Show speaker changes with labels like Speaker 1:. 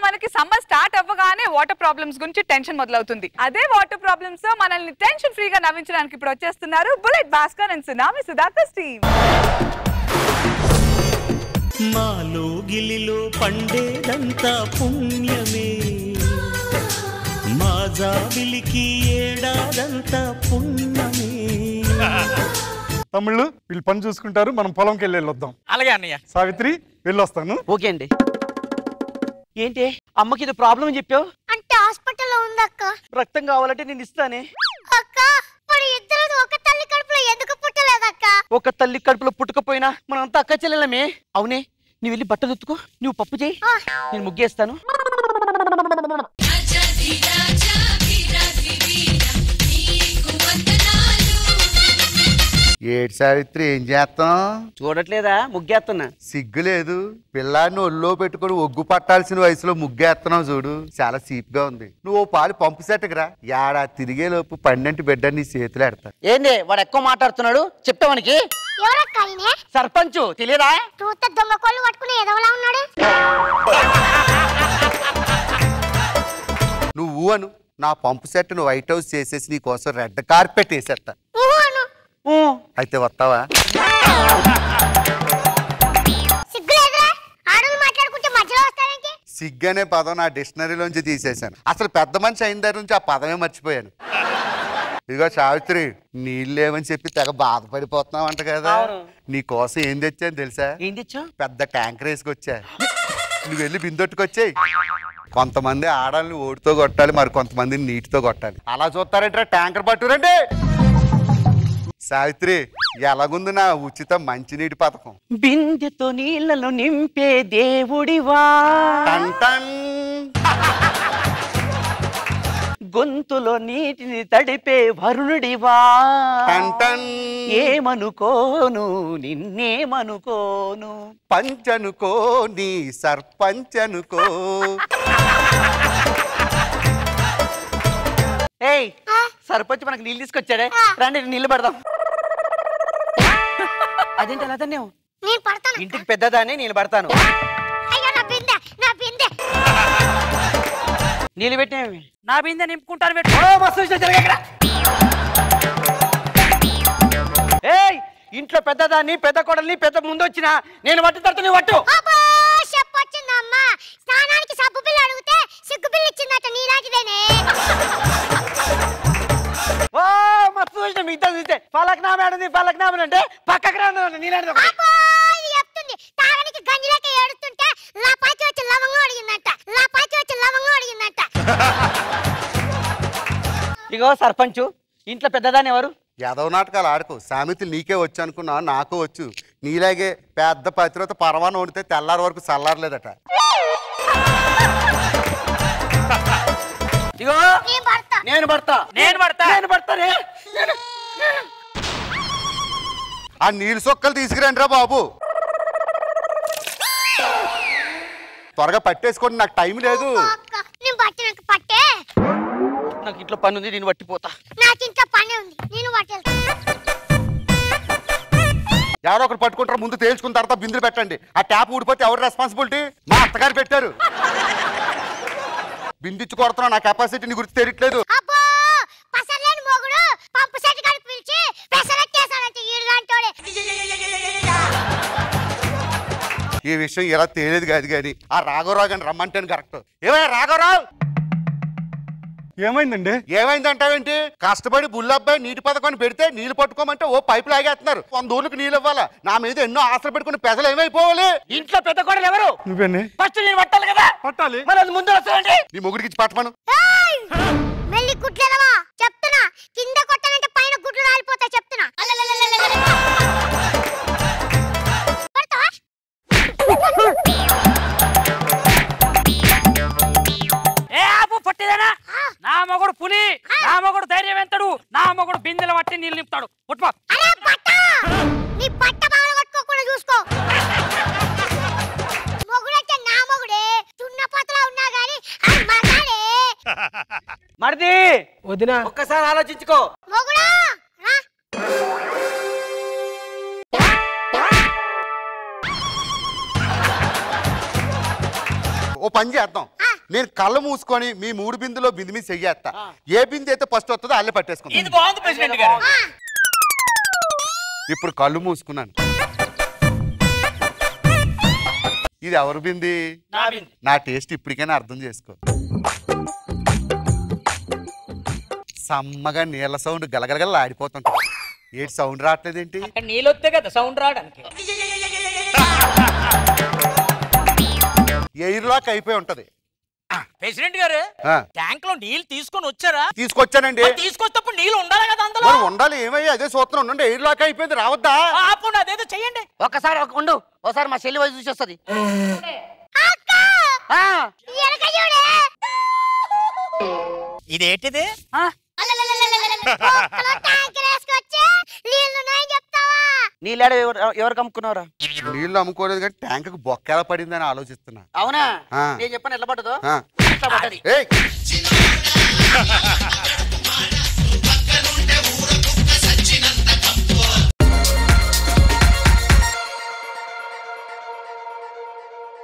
Speaker 1: మనకి summer start అవ్వగానే water problems గురించి టెన్షన్ మొదలవుతుంది అదే వాటర్ ప్రాబ్లమ్స్ తో మనల్ని టెన్షన్ ఫ్రీగా నవ్వించడానికి ఇప్పుడు వచ్చేస్తున్నారు bullet Bhaskar and tsunami Sudhakar Steve
Speaker 2: మాలో గిలిలో పండేదంతా పుణ్యమే మా జాబిలికి ఏడాదంతా పుణ్యమే
Speaker 3: తమ్ముళ్ళు వీళ్ళు పని చూసుకుంటారు మనం పొలంకి వెళ్ళి వెళ్ళొద్దాం
Speaker 4: అలాగే అన్నయ్య
Speaker 3: సావిత్రి వెళ్ళొస్తాను
Speaker 4: ఓకే అండి ఏంటి అమ్మకి ఇది ప్రాబ్లం అని చెప్పావు
Speaker 5: అంటే హాస్పిటల్లో ఉందక్క
Speaker 4: రక్తం కావాలంటే నేను ఇస్తానే
Speaker 5: అక్క మరి ఇద్దరు ఒక తల్లి కడుపులో ఎందుకు పుట్టలేదక్క
Speaker 4: ఒక తల్లి కడుపులో పుట్టుకపోయినా మనంతా అక్క చెల్లెలమే అవునే నువ్వు వెళ్ళి బట్టలు ఉతుకో నువ్వు పప్పు చేయి నేను ముగ్గేస్తాను
Speaker 6: ఏడు సావిత్రి ఏం చేస్తాం
Speaker 4: చూడట్లేదా ముగ్గేస్తున్నా
Speaker 6: సిగ్గు లేదు పిల్లాడిని ఒళ్ళో పెట్టుకొని ఒగ్గు పట్టాల్సిన వయసులో ముగ్గేస్తున్నావు చూడు చాలా సీప్ గా ఉంది నువ్వు ఓ పాలు పంపు సెట్టుకురా ఏడా తిరిగే లోపు పన్నెండు బిడ్డ నీ చేతులు ఎడతా
Speaker 4: ఏంది వాడు ఎక్కువ మాట్లాడుతున్నాడు చెప్తావనికి
Speaker 5: ఎవరక్క ఆయనే
Speaker 4: సర్పంచ్ తెలియదా
Speaker 5: చూస్తే దొంగ కోళ్ళు పట్టుకుని ఎదవలా ఉన్నాడు
Speaker 6: నువ్వు అను నా పంపు సెట్ నువ్వు వైట్ హౌస్ చేసేసి నీ కోసం రెడ్ కార్పెట్ వేసేస్తా
Speaker 5: ఊహు అను
Speaker 6: అయితే వస్తావా
Speaker 5: సిగ్గులేదురా ఆడలు మాట్లాడుకుంటే మధ్యలో వస్తావేంటి
Speaker 6: సిగ్గు అనే పదం నా డిక్షనరీలోంచి తీసేశాను అసలు పెద్ద మనిషి అయిన దగ్గర నుంచి ఆ పదమే మర్చిపోయాను ఇదిగో సావిత్రి నీళ్ళు లేవని చెప్పి తెగ బాధపడిపోతున్నావు అంట కదా
Speaker 4: అవును.
Speaker 6: నీ కోసం ఏం తెచ్చాను తెలుసా
Speaker 4: ఏం తెచ్చావు
Speaker 6: పెద్ద ట్యాంకర్ వేసుకొచ్చా నువ్వు వెళ్ళి బిందొట్టుకొచ్చాయి కొంతమంది ఆడాలని ఓడితో కొట్టాలి మరి కొంతమందిని నీటితో కొట్టాలి అలా చూస్తారంటే ట్యాంకర్ పట్టురండి సావిత్రి ఎలాగుంది నా ఉచిత మంచినీటి పథకం
Speaker 4: బిందెతో నీళ్లను నింపే దేవుడివా
Speaker 6: టన్ టన్.
Speaker 4: గొంతులో నీటిని తడిపే వరుణుడివా
Speaker 6: టన్ టన్.
Speaker 4: ఏమనుకోను నిన్నేమనుకోను
Speaker 6: పంచనుకో నీ సర్పంచ్ అనుకో
Speaker 4: ఏయ్ సర్పంచ్ మనకు నీళ్ళు తీసుకొచ్చాడే రండి నీళ్ళు పడదాం అదేంటి అలా తన్నావు
Speaker 5: నేను పడతాను
Speaker 4: ఇంటికి పెద్దదాన్ని నీళ్ళు పడతాను
Speaker 5: అయ్యో నా బిందె నా బిందె
Speaker 4: నీళ్ళు పెట్టినవి నా బిందె నింపుకుంటాను పెట్టు ఓ, మస్తు విషయం జరిగాయి ఇక్కడ. ఏయ్ ఇంట్లో పెద్దదాన్ని పెద్ద కొడల్ని పెద్ద ముందు వచ్చిన నేను పట్టిన తర్వాత నువ్వు పట్టు
Speaker 5: అబ్బో చెప్పొచ్చిందమ్మా స్నానానికి సబ్బు బిల్లు అడిగితే సిగ్గు బిల్లు ఇచ్చిందట నీలాంటిదేనే
Speaker 4: ఓ మస్తు విషయం మిగతా చూస్తే పలక్ నామే ఆడింది పలక్ నామే అంటే పక్కకు రాను నీలాంటిది ఒకటి.
Speaker 5: అబ్బో ఇది చెప్తుంది తాగనికి గంజిలేక ఏడుస్తుంటే లాపాకి వచ్చి లవంగం అడిగిందంట లాపాకి వచ్చి లవంగం అడిగిందంట
Speaker 4: ఇగో సర్పంచ్ ఇంట్లో పెద్దదాన్ని ఎవరు
Speaker 6: యాదవ నాటకాలు ఆడుకో సామెతలు నీకే వచ్చు అనుకున్నా నాకు వచ్చు నీలాగే పెద్ద పతిరత పరవాన వండితే తెల్లారి వరకు చల్లారలేదట
Speaker 4: ఇగో
Speaker 5: నేను పడతా
Speaker 4: నేను పడతా నేను పడతా నేను పడతానే నేను-
Speaker 6: ఆ నీళ్ళు సొక్కలు తీసుకురండి రా బాబు త్వరగా పట్టేసుకోండి నాకు టైం లేదు
Speaker 5: అక్క నేను పట్టినాక పట్టే
Speaker 4: నాకు ఇంట్లో పని ఉంది నేను పట్టిపోతా
Speaker 5: నాకు ఇంట్లో పని ఉంది నేను పట్టేళ్తా
Speaker 6: ఎవరో ఒకరు పట్టుకుంటారు ముందు తేల్చుకున్న తర్వాత బిందులు పెట్టండి ఆ ట్యాప్ ఊడిపోతే ఎవరు రెస్పాన్సిబిలిటీ మా అత్తగారు పెట్టారు బిందిచ్చి కొడుతున్నా నా కెపాసిటీ నీ గురించి తెలియట్లేదు
Speaker 5: అబ్బో పసర్లేని మొగుడు పంపు సెట్ కడిపి పిలిచి పెసరట్టేశాడంటే ఈడు లాంటోడే
Speaker 6: ఈ విషయం ఇలా తేలేదు కాదు కానీ ఆ రాఘవరావు గారిని రమ్మంటేనే కరెక్ట్ ఏమయ్యా రాఘవరావు
Speaker 3: ఏమైందండి
Speaker 6: ఏమైందంటావేంటి కష్టపడి బుల్లబ్బాయి నీటి పథకాన్ని పెడితే నీళ్లు పట్టుకోమంటే ఓ పైపు లాగేస్తున్నారు వంద ఊర్లకు నీళ్ళు ఇవ్వాలా నా మీద ఎన్నో ఆశలు పెట్టుకుని పెదలు ఏమైపోవాలి
Speaker 4: ఇంట్లో పెద్ద కొడలు ఎవరు
Speaker 3: నువ్వేనే
Speaker 4: ఫస్ట్ నేను పట్టాలి కదా
Speaker 3: పట్టాలి
Speaker 4: మరి అది ముందు వస్తానండి
Speaker 6: నీ మొగుడికి ఇచ్చి పట్టమను
Speaker 5: ఏయ్! మెల్లి గుడ్లెదవా చెప్తున్నా కింద కొట్టనంటే పైన గుడ్లు రాలిపోతాయి చెప్తున్నా పడతావా?
Speaker 7: ఏ ఆపు పట్టిదేనా నా మొగుడు పులి నా మొగుడు ధైర్యం ఎంతడు నా మొగుడు బిందెలు పట్టి నీళ్ళు నింపుతాడు పుట్టుపో
Speaker 5: అరే బట్ట నీ బట్ట బాగా కొట్టుకోకుండా చూసుకో మొగుడంటే నా మొగుడే చున్నపోతలా ఉన్నా గాని అది మగాడే
Speaker 4: మరిది
Speaker 7: వదినా
Speaker 4: ఒక్కసారి ఆలోచించుకో
Speaker 5: మొగుడా రా
Speaker 6: ఓ పని చేద్దాం నేను కళ్ళు మూసుకొని మీ మూడు బిందులో బిందు మీద చెయ్యేస్తా ఏ బిందు అయితే ఫస్ట్ వస్తుందో అల్లే పట్టేసుకుంటా
Speaker 7: ఇది బాగుంది ప్రెసిడెంట్ గారు
Speaker 6: ఇప్పుడు కళ్ళు మూసుకున్నాను ఇది ఎవరు బింది
Speaker 7: నా బింది
Speaker 6: నా టేస్ట్ ఇప్పటికైనా అర్థం చేసుకో సమ్మగా నీళ్ళ సౌండ్ గలగలగల ఆడిపోతుంటా ఏంటి సౌండ్ రావట్లేదేంటి
Speaker 7: అక్కడ నీళ్ళు వస్తే కదా సౌండ్ రావడానికి
Speaker 6: ఎయిర్ లాక్ అయిపోయి ఉంటది
Speaker 7: ప్రెసిడెంట్ గారు
Speaker 6: ఆ,
Speaker 7: ట్యాంక్ లో నీళ్ళు తీసుకొని వచ్చారా
Speaker 6: తీసుకొచ్చానండి
Speaker 7: మరి తీసుకొస్తప్పుడు నీళ్ళు ఉండాలి కదా అందులో
Speaker 6: మరి ఉండాలి ఏమయ్యా అదే సూత్రం ఉండండి ఎయిర్ లాక్ అయిపోయింది రావద్దా
Speaker 7: ఆపు అదేదో చెయ్యండి
Speaker 4: ఒక్కసారి ఒక ఉండు ఒకసారి మా చెల్లి వయసు చూసి వస్తుంది
Speaker 5: ఎనక చూడే
Speaker 7: ఇదేంటిది
Speaker 1: ఆ,
Speaker 5: కుక్కలో ట్యాంకర్ వేసుకొచ్చి నీళ్లున్నాయని చెప్తావా
Speaker 4: నీళ్ళాడ ఎవరు ఎవరు కమ్ముకున్నారా
Speaker 6: నీళ్ళు అమ్ముకోలేదు కానీ ట్యాంక్ బొక్క ఎలా పడిందని ఆలోచిస్తున్నా
Speaker 4: అవునా
Speaker 6: ఆ.
Speaker 4: నేను చెప్పాను ఎట్లా పడ్డదో
Speaker 6: ఆ.
Speaker 4: ఇట్లా పడ్డది
Speaker 6: ఏయ్